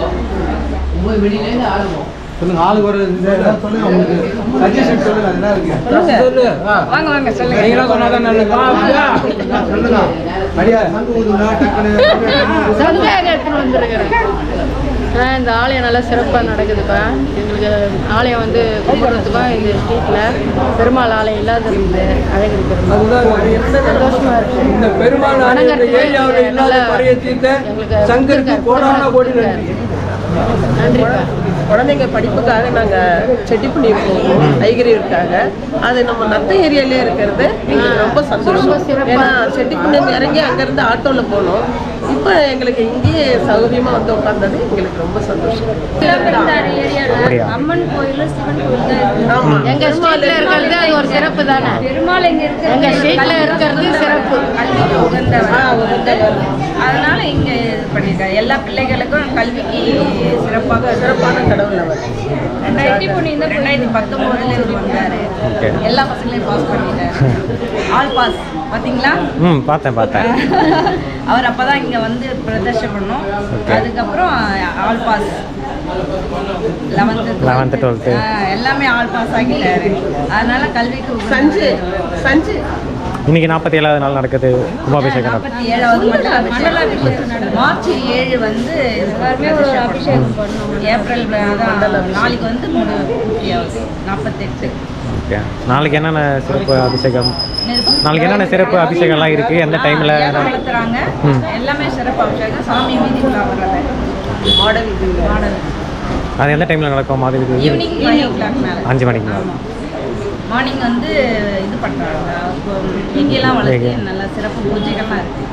சொல்லுங்க ஆளுக்கு ஒரு சொல்லுங்க உங்களுக்கு சஜஷன் சொல்லுங்க அது என்ன இருக்கு சொல்லுங்க. வாங்க வாங்க சொல்லுங்க நீங்களா சொன்னாதான் நல்லது சொல்லுங்க அடியா சங்கு ஊதுனா டக்குனு சந்தேகம் எடுத்துன்னு வந்திருக்கிறேன் ஆ, இந்த ஆலயம் நல்லா சிறப்பாக நடக்குதுப்பா எங்களுக்கு ஆலயம் வந்து கும்பிட்றதுக்கும் இந்த ஸ்ட்ரீட்டில் பெருமாள் ஆலயம் இல்லாத இருக்குது அழகிரி பெருமாள் அதுதான் சந்தோஷமா இருக்கு இந்த பெருமாள் ஆலயம் இந்த ஏரியாவில் இல்லாத குறைய தீர்த்த சங்கருக்கு கோடான கோடி நன்றி நன்றிப்பா குழந்தைங்க படிப்புக்காக நாங்கள் செட்டிப்புண்ணி போவோம் ஐகிரியிருக்காக அது நம்ம நத்த ஏரியாலே இருக்கிறது எங்களுக்கு ரொம்ப சந்தோஷம் ஏன்னா செட்டிப்புண்ணியம் இறங்கி அங்கேருந்து ஆட்டோவில் போனோம் இப்போ எங்களுக்கு இங்கேயே சௌகரியமாக வந்து உட்காந்தது எங்களுக்கு ரொம்ப சந்தோஷம் அப்படியா? அம்மன் கோயில் சிவன் கோயில் ஆமா. எங்க ஸ்ட்ரீட்ல இருக்கிறது அது ஒரு சிறப்பு தானே பெருமாள் இங்க இருக்கு எங்க ஸ்ட்ரீட்ல இருக்கிறது சிறப்பு கல்விக்கு உகந்தவர் உகந்தவர் அதனால இங்க இது பண்ணிருக்காரு எல்லா பிள்ளைகளுக்கும் கல்விக்கு சிறப்பாக சிறப்பான கடவுள் அவர் ரெண்டாயிரத்தி ரெண்டாயிரத்தி பத்தொன்பதுல இருந்து வந்தாரு Okay. எல்லா பசங்களையும் பாஸ் பண்ணிட்டாரு ஆல் பாஸ் பாத்தீங்களா ம் பார்த்தேன் பார்த்தேன் அவர் அப்பதான் இங்க வந்து பிரதர்ஷனம் பண்ணோம் Okay. அதுக்கப்புறம் all pass eleventh 11th, 12th. எல்லாமே ஆல் பாஸ் ஆகிட்டாரு அதனால கல்விக்கு உகந்தவர். சஞ்சு சஞ்சு இன்னைக்கு நாற்பத்தி ஏழாவது நாள் நடக்குது கும்பாபிஷேகம் நடக்குது. நாற்பத்தி ஏழாவது மண்டல அபிஷேகம் மார்ச் ஏழு வந்து எல்லாருமே ஒரு அபிஷேகம் பண்ணோம் ஏப்ரல் அதான் நாளைக்கு வந்து மூணு பூர்த்தியாகுது நாற்பத்தெட்டு ஓகே நாளைக்கு என்னென்ன சிறப்பு அபிஷேகம் நாளைக்கு என்னென்ன சிறப்பு அபிஷேகம்லாம் இருக்குது எந்த டைமில் யாகம் நடத்துறாங்க ம். எல்லாமே சிறப்பு அபிஷேகம் சாமி வீதி உலா வர்றது மாடல் இது மாடல் அது எந்த டைமில் நடக்கும் மாதிரி இது ஈவினிங் ஃபைவ் ஓ கிளாக் மேலே அஞ்சு மணிக்கு மேலே மார்னிங் வந்து இது பண்ணுறாங்க எங்கெல்லாம் வளர்த்து நல்லா சிறப்பு பூஜைகள்லாம் இருக்குது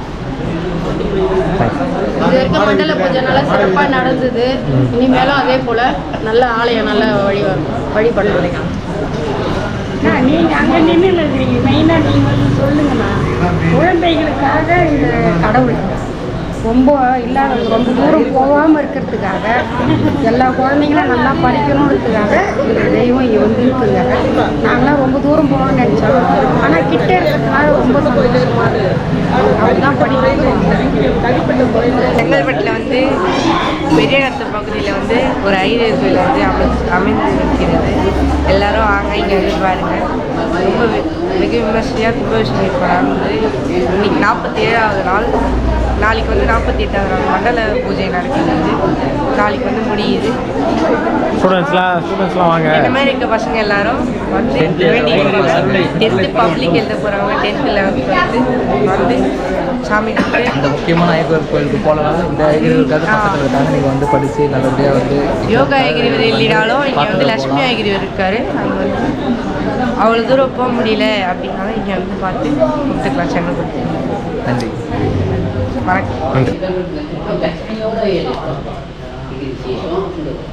இது வரைக்கும் மண்டல பூஜை நல்லா சிறப்பாக நடந்தது இனிமேலும் அதே போல் நல்ல ஆலயம் நல்ல வழி வழிபடலாம் நீங்கள் அங்கே நின்று இருக்கிறீங்க மெயினாக நீங்கள் வந்து சொல்லுங்கண்ணா குழந்தைகளுக்காக இது கடவுள் ரொம்ப இல்லாதவங்க ரொம்ப தூரம் போகாமல் இருக்கிறதுக்காக எல்லா குழந்தைங்களும் நல்லா படிக்கணுன்றதுக்காக இந்த தெய்வம் இங்கே வந்து இருக்குங்க நாங்களாம் ரொம்ப தூரம் போகணும்னு நினச்சோம் ஆனால் கிட்ட இருக்கிறதுனால ரொம்ப சந்தோஷமாக இருக்குது அதுதான் படிக்கிறது செங்கல்பட்டில் வந்து பெரியநத்த பகுதியில் வந்து ஒரு ஐநூறு கோயில் வந்து அமை அமைந்து இருக்கிறது எல்லாரும் வாங்க இங்கே வந்து பாருங்க ரொம்ப வெ- வெகு விமர்சையாக கும்பாபிஷேகம் இப்போ நடந்தது இன்னைக்கு நாற்பத்தி ஏழாவது நாள் நாளைக்கு வந்து நாற்பத்தி எட்டாவது நாள் மண்டல பூஜை நடக்குது நாளைக்கு வந்து முடியுது ஸ்டூடெண்ட்ஸ்லாம் ஸ்டூடெண்ட்ஸ்லாம் வாங்க இந்த மாதிரி இருக்க பசங்க எல்லாரும் வந்து டென்த்து பப்ளிக் எழுத போகிறவங்க டென்த்து லெவன்த்து வந்து வந்து சாமி கும்பிட்டு இந்த முக்கியமான ஐயப்பர் கோயிலுக்கு போகலாம் இந்த ஐயர்களுக்காக பக்கத்தில் இருக்காங்க நீங்கள் வந்து படித்து நல்லபடியாக வந்து யோகா ஐகிரிவர் இல்லைனாலும் இங்கே வந்து லட்சுமி ஐகிரிவர் இருக்காரு அங்கே வந்து அவ்வளோ தூரம் போக முடியல அப்படின்னாலும் இங்கே வந்து பார்த்து கும்பிட்டுக்கலாம் செங்கல்பட்டு நன்றி வணக்கம் நன்றி லட்சுமியோட இருக்கும் இது விசேஷம்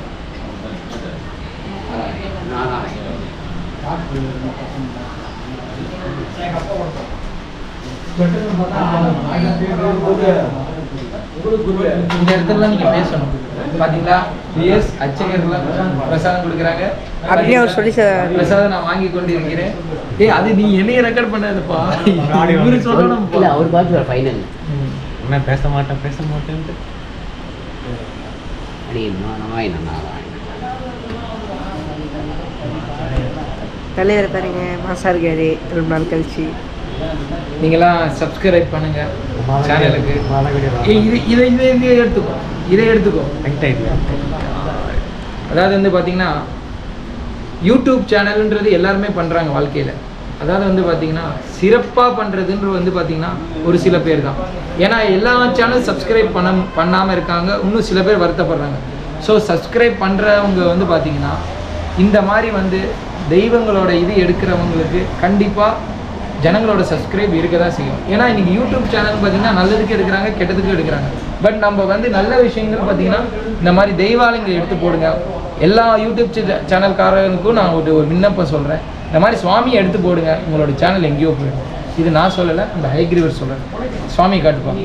நாராயணன் இந்த இடத்துல நீங்க பேசணும் பாத்தீங்களா பிஎஸ் அர்ச்சகர்லாம் பிரசாதம் கொடுக்குறாங்க அப்படியே அவர் சொல்லி சார் பிரசாதம் நான் வாங்கி கொண்டு இருக்கிறேன் ஏய் அது நீ என்னைய ரெக்கார்ட் பண்ணாதப்பா இவரு சொல்லணும் இல்லை அவர் பார்த்து ஃபைனல் என்ன பேச மாட்டேன் பேச மாட்டேன்ட்டு அடி நாராயணன் நாராயணன் தலைவர் பாருங்க மாசா இருக்காரு ரொம்ப நாள் கழிச்சு நீங்களாம் சப்ஸ்கிரைப் பண்ணுங்க சேனலுக்கு ஏய், இது இதை இதை இதை எடுத்துக்கோ இதை எடுத்துக்கோ அதாவது வந்து பார்த்தீங்கன்னா யூடியூப் சேனல்ன்றது எல்லாருமே பண்ணுறாங்க வாழ்க்கையில் அதாவது வந்து பார்த்தீங்கன்னா சிறப்பாக பண்ணுறதுன்ற வந்து பார்த்தீங்கன்னா ஒரு சில பேர் தான் ஏன்னா எல்லா சேனல் சப்ஸ்கிரைப் பண்ண பண்ணாமல் இருக்காங்க இன்னும் சில பேர் வருத்தப்படுறாங்க ஸோ சப்ஸ்கிரைப் பண்ணுறவங்க வந்து பார்த்தீங்கன்னா இந்த மாதிரி வந்து தெய்வங்களோட இது எடுக்கிறவங்களுக்கு கண்டிப்பாக ஜனங்களோட சப்ஸ்கிரைப் இருக்க தான் செய்யும் ஏன்னா இன்னைக்கு யூடியூப் சேனல் பார்த்தீங்கன்னா நல்லதுக்கு எடுக்கிறாங்க கெட்டதுக்கு எடுக்கிறாங்க பட் நம்ம வந்து நல்ல விஷயங்கள் பார்த்தீங்கன்னா இந்த மாதிரி தெய்வாலயங்கள் எடுத்து போடுங்க எல்லா யூடியூப் சே- சேனல்காரங்களுக்கும் நான் ஒரு ஒரு விண்ணப்பம் சொல்கிறேன் இந்த மாதிரி சுவாமியை எடுத்து போடுங்க உங்களோட சேனல் எங்கேயோ போயிடும் இது நான் சொல்லலை இந்த ஹைகிரிவர் சொல்கிறேன் சுவாமி காட்டுப்பாங்க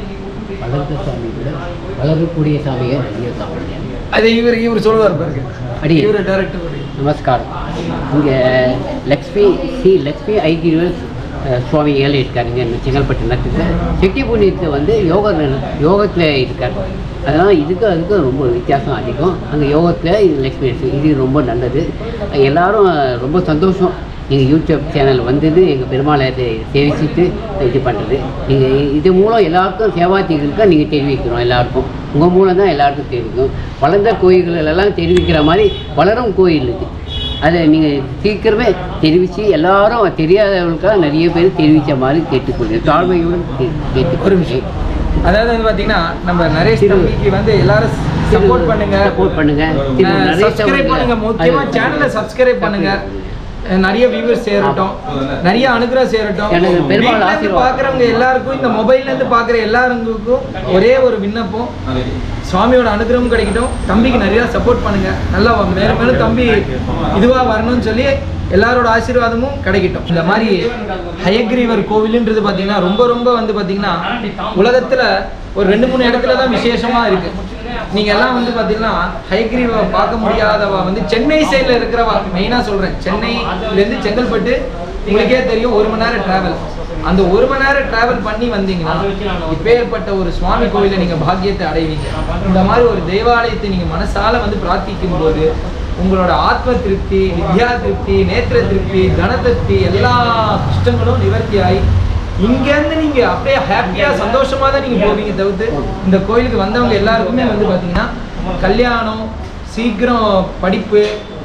வளர்த்த சாமி கூட வளரக்கூடிய சாமியை நிறைய சாமி அது இவர் இவர் சொல்லுவார் பாருங்க அடி இவர் டேரக்டர் நமஸ்காரம் இங்கே லக்ஷ்மி ஸ்ரீ லக்ஷ்மி ஐகிரிவர் அஹ், சுவாமிகள் இருக்காருங்க இந்த செங்கல்பட்டு நகரத்தில் செட்டி புண்ணியத்தில் வந்து யோகா யோகத்தில் இருக்கார் அதனால் இதுக்கு அதுக்கும் ரொம்ப வித்தியாசம் அதிகம் அங்கே யோகத்தில் இது லக்ஷ்மி இருக்கு. இது ரொம்ப நல்லது எல்லாரும் ரொம்ப சந்தோஷம் நீங்கள் யூடியூப் சேனல் வந்தது எங்கள் பெருமாளை இதை சேவிச்சுட்டு இது பண்ணுறது நீங்கள் இது மூலம் எல்லாருக்கும் சேவாத்திகளுக்கு நீங்கள் தெரிவிக்கணும் எல்லாருக்கும் உங்கள் மூலம் தான் எல்லாருக்கும் தெரிவிக்கும் வளர்ந்த கோயில்கள் எல்லாம் தெரிவிக்கிற மாதிரி வளரும் கோயில் இது அதை நீங்கள் சீக்கிரமே தெரிவித்து எல்லாரும் தெரியாதவர்களுக்காக நிறைய பேர் தெரிவித்த மாதிரி கேட்டுக்கொள்கிறேன் தாழ்மையுடன் கே- கேட்டுக்கொள்கிறேன் அதாவது வந்து பார்த்தீங்கன்னா நம்ம நரேஷ் தம்பிக்கு வந்து எல்லாரும் சப்போர்ட் பண்ணுங்க சப்போர்ட் பண்ணுங்க திரு நரேஷ் சப்ஸ்கிரைப் அவர்கள் பண்ணுங்க முக்கியமா அது- சேனலை சப்ஸ்கிரைப் பண்ணுங்க அஹ் நிறைய வியூவர்ஸ் சேரட்டும் நிறைய அனுகிரகம் சேரட்டும் எனக்கு பெருமாள் வீட்ல இருந்து ஆசீர்வாதம். பாக்குறவங்க எல்லாருக்கும் இந்த மொபைல்ல இருந்து பாக்குற எல்லாருக்கும் ஒரே ஒரு விண்ணப்பம் சுவாமியோட அனுகிரகம் கிடைக்கட்டும் தம்பிக்கு நிறைய சப்போர்ட் பண்ணுங்க நல்லா மேலும் மேலும் தம்பி இதுவா வரணும்னு சொல்லி எல்லாரோட ஆசீர்வாதமும் கிடைக்கட்டும் இந்த மாதிரி ஹயக்ரீவர் கோவிலுன்றது பார்த்தீங்கன்னா ரொம்ப ரொம்ப வந்து பார்த்தீங்கன்னா உலகத்துல ஒரு ரெண்டு மூணு இடத்துல தான் விசேஷமா இருக்கு நீங்க எல்லாம் வந்து பாத்தீங்கன்னா ஹைகிரீவை பார்க்க முடியாதவா வந்து சென்னை சைடுல இருக்கிறவா மெயினா சொல்றேன் சென்னையில இருந்து செங்கல்பட்டு உங்களுக்கே தெரியும் ஒரு மணி நேரம் டிராவல் அந்த ஒரு மணி நேரம் டிராவல் பண்ணி வந்தீங்கன்னா இப்பேற்பட்ட ஒரு சுவாமி கோயிலை நீங்க பாக்கியத்தை அடைவீங்க இந்த மாதிரி ஒரு தேவாலயத்தை நீங்க மனசால வந்து பிரார்த்திக்கும் போது உங்களோட ஆத்ம திருப்தி வித்யா திருப்தி நேத்திர திருப்தி தன திருப்தி எல்லா கஷ்டங்களும் நிவர்த்தி ஆகி இங்கேருந்து நீங்க அப்படியே ஹாப்பியா சந்தோஷமா தான் நீங்க போவீங்க தவிர்த்து இந்த கோயிலுக்கு வந்தவங்க எல்லாருக்குமே வந்து பாத்தீங்கன்னா கல்யாணம் சீக்கிரம் படிப்பு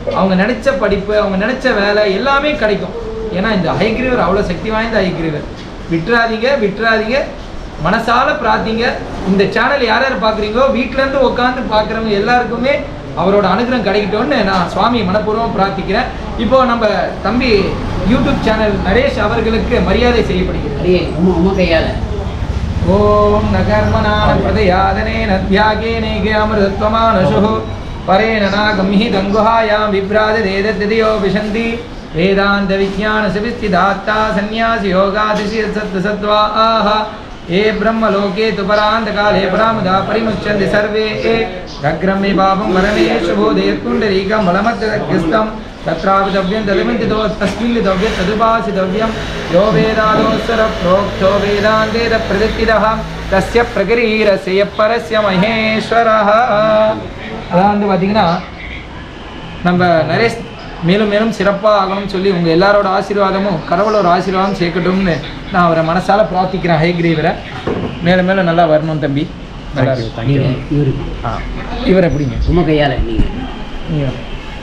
அவங்க நினைச்ச படிப்பு அவங்க நினைச்ச வேலை எல்லாமே கிடைக்கும் ஏன்னா இந்த ஹைகிரீவர் அவ்வளோ சக்தி வாய்ந்த ஹைகிரீவர் விட்டுறாதீங்க விட்டுறாதீங்க மனசால பிரார்த்திங்க இந்த சேனல் யார் யார் பார்க்குறீங்களோ வீட்டிலேருந்து உட்காந்து பார்க்குறவங்க எல்லாருக்குமே அவரோட அனுகிரகம் கிடைக்கட்டும்னு நான் சுவாமி மனப்பூர்வம் பிரார்த்திக்கிறேன் இப்போ நம்ம தம்பி யூடியூப் சேனல் நரேஷ் அவர்களுக்கு மரியாதை செய்யப்படுகிறது அடியே உமா உமா கையால் ஓம் நகர்மனான பிரதயாதனேன தியாகேனேகே அமிர்தத்வமானசுः பரேண நாகம்ஹி தங்குஹாயாம் விப்ராததேதத்யதியோ விசந்தி வேதாந்த விஜானசவிஸ்திதாத்தா சந்நியாசி யோகாதிசி சத்வ ஆஹ ये ब्रह्मलोके तु परान्तकाले परामुदा परिमुच्यन्ति सर्वे ये रग्रमे पापं वरमे शुभोदयत्पुण्डरीकं बलमत्यग्रस्तं तत्रापितव्यं तदमिन्दितो तस्मिन्नितव्यं तदुपासितव्यं यो वेदादोत्सर प्रोक्तो वेदान्तेन प्रतिष्ठितः तस्य प्रगरीरस्य यः परस्य महेश्वरः அதான் வந்து பார்த்தீங்கன்னா நம்ம நரேஷ் மேலும் மேலும் சிறப்பாக ஆகணும்னு சொல்லி உங்கள் எல்லாரோட ஆசீர்வாதமும் கடவுளோட ஆசீர்வாதம் சேர்க்கட்டும்னு நான் அவரை மனசால பிரார்த்திக்கிறேன் ஹைகிரீவரை மேலும் மேலும் நல்லா வரணும் தம்பி நல்லா Thank you, இருக்கும். thank you. இவருக்கு ஆ இவர் எப்படிங்க உமா கையால் நீங்கள் நீங்கள்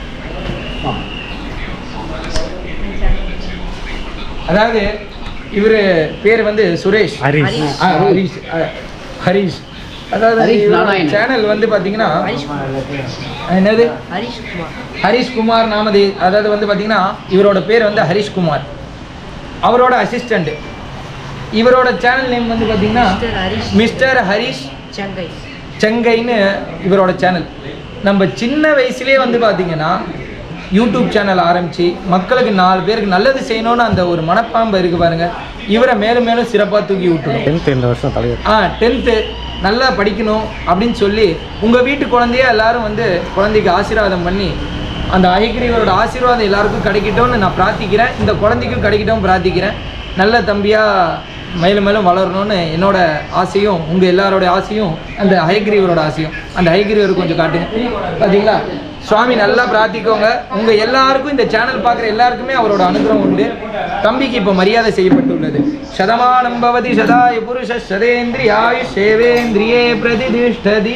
அதாவது இவர் பேர் வந்து சுரேஷ் ஹரிஷ். ஆ, ஹரிஷ் ஆ, ஹரிஷ் அதாவது ஹரிஷ் நாராயணன். சேனல் வந்து பார்த்தீங்கன்னா என்னது ஹரிஷ் குமார் ஹரிஷ் குமார் நாமதே அதாவது வந்து பார்த்தீங்கன்னா இவரோட பேர் வந்து ஹரிஷ் குமார் அவரோட அசிஸ்டண்ட் இவரோட சேனல் நேம் வந்து பார்த்தீங்கன்னா மிஸ்டர் ஹரிஷ் மிஸ்டர் ஹரிஷ் செங்கை செங்கைன்னு இவரோட சேனல் நம்ம சின்ன வயசுலேயே வந்து பார்த்தீங்கன்னா யூடியூப் சேனல் ஆரம்பித்து மக்களுக்கு நாலு பேருக்கு நல்லது செய்யணும்னு அந்த ஒரு மனப்பாம்பு இருக்கு பாருங்க இவரை மேலும் மேலும் சிறப்பாக தூக்கி விட்டுடும் டென்த் இந்த வருஷம் தலைவர் ஆ டென்த்து நல்லா படிக்கணும் அப்படின்னு சொல்லி உங்கள் வீட்டு குழந்தைய எல்லாரும் வந்து குழந்தைக்கு ஆசீர்வாதம் பண்ணி அந்த ஐகிரிவரோட ஆசீர்வாதம் எல்லாருக்கும் கிடைக்கட்டும்னு நான் பிரார்த்திக்கிறேன் இந்த குழந்தைக்கும் கிடைக்கட்டும் பிரார்த்திக்கிறேன் நல்ல தம்பியாக மேலும் மேலும் வளரணும்னு என்னோட ஆசையும் உங்கள் எல்லாரோட ஆசையும் அந்த ஹைகிரீவரோட ஆசையும் அந்த ஹைகிரீவர் கொஞ்சம் காட்டுங்க பார்த்தீங்களா சுவாமி நல்லா பிரார்த்திக்கோங்க உங்கள் எல்லாருக்கும் இந்த சேனல் பார்க்குற எல்லாருக்குமே அவரோட அனுகிரகம் உண்டு தம்பிக்கு இப்போ மரியாதை செய்யப்பட்டுள்ளது சதமானம் பவதி சதாய புருஷ சதேந்திரியாயு சேவேந்திரியே பிரதிதிஷ்டதி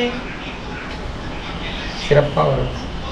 சிறப்பாக வரும்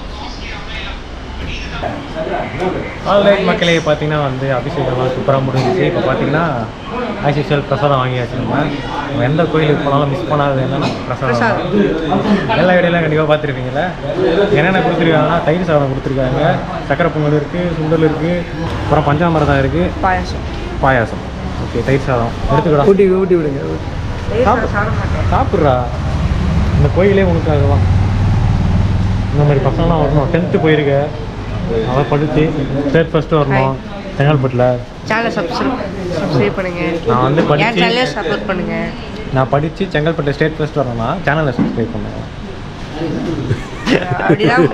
ஆன்லைன் மக்களே பார்த்தீங்கன்னா வந்து அபிஷேகம்லாம் சூப்பராக முடிஞ்சிச்சு இப்போ பார்த்தீங்கன்னா ஆக்சுவல் பிரசாதம் வாங்கியாச்சு நம்ம நம்ம எந்த கோயிலுக்கு போனாலும் மிஸ் பண்ணாதது என்னன்னா பிரசாதம் எல்லா வீடியோலாம் கண்டிப்பாக பார்த்துருப்பீங்களா என்னென்ன கொடுத்துருக்காங்கன்னா தயிர் சாதம் கொடுத்துருக்காங்க சக்கரை பொங்கல் இருக்குது சுண்டல் இருக்குது அப்புறம் பஞ்சாமிரதம் இருக்குது பாயாசம் பாயாசம் ஓகே தயிர் சாதம் எடுத்துக்கடா ஊட்டி ஊட்டி விடுங்க சாப்பிடு. சாப்பிட்றா இந்த கோயிலே உனக்காக தான் இந்த மாதிரி பசங்களாம் வரணும் டென்த்து போயிருக்க அவன் படித்து ஸ்டேட் ஃபஸ்ட்டு வரணும் செங்கல்பட்டில் சேனலை சப்ஸ்கிரைப் சப்ஸ்கிரைப் பண்ணுங்க நான் வந்து என் படிச்சு- சேனலை சப்போர்ட் பண்ணுங்க நான் படித்து செங்கல்பட்டு ஸ்டேட் ஃபஸ்ட் வரணும்னா சேனலை சப்ஸ்கிரைப் பண்ணுவேன் அப்படிதான்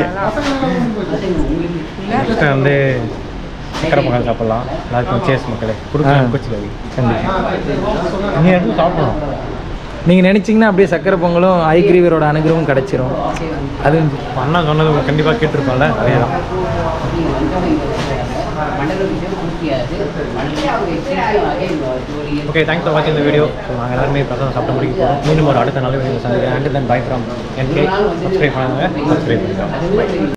நெக்ஸ்ட்டு வந்து சக்கரை பொங்கல் சாப்பிட்லாம் எல்லாருக்கும் சேஸ் மக்களே கொடுக்க கோச்சில் கண்டிப்பாக நீ எதுவும் சாப்பிடணும் நீங்கள் நினச்சிங்கன்னா அப்படியே சக்கரை பொங்கலும் ஐகிரீவரோட அனுகிரகமும் கிடைச்சிரும் அது அண்ணா சொன்னது கண்டிப்பாக கேட்டிருப்பான்ல அதே தான் ஓகே தேங்க்ஸ் ஃபார் வாட்சிங் இந்த வீடியோ ஸோ நாங்கள் எல்லாருமே பிரசாதம் சாப்பிட்டு முடிக்க போகிறோம் மீண்டும் ஒரு அடுத்த நல்ல வீடியோ சந்திக்கிறேன் and then bye from N K subscribe பண்ணுங்க சப்ஸ்கிரைப் பண்ணுங்க